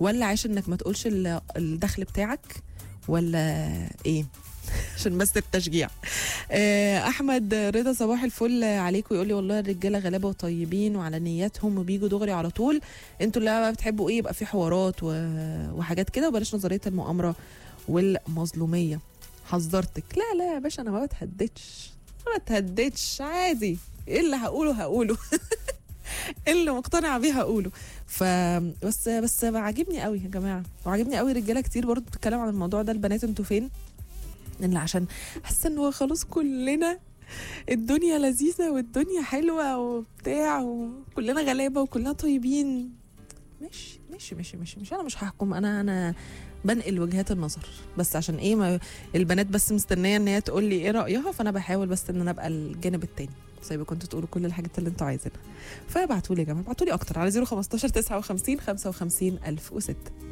ولا عايش انك ما تقولش ال- الدخل بتاعك ولا ايه عشان بس التشجيع آه، احمد رضا صباح الفل عليكم يقول لي والله الرجاله غلابه وطيبين وعلى نياتهم وبيجوا دغري على طول انتوا اللي بقى بتحبوا ايه يبقى في حوارات و... وحاجات كده وبلاش نظريه المؤامره والمظلوميه حذرتك لا لا يا باشا انا ما بتهددش ما بتهددش عادي ايه اللي هقوله هقوله إيه اللي مقتنعه بيه هقوله ف بس بس عاجبني قوي يا جماعه وعاجبني قوي رجاله كتير برضو بتتكلم عن الموضوع ده البنات انتوا فين اللي عشان حاسه ان هو خلاص كلنا الدنيا لذيذه والدنيا حلوه وبتاع وكلنا غلابه وكلنا طيبين ماشي ماشي ماشي ماشي مش انا مش هحكم انا انا بنقل وجهات النظر بس عشان ايه ما البنات بس مستنيه ان هي تقول لي ايه رايها فانا بحاول بس ان انا ابقى الجانب التاني زي ما كنتوا تقولوا كل الحاجات اللي انتوا عايزينها فابعتوا لي يا جماعه ابعتوا لي اكتر على 015 59 55 1006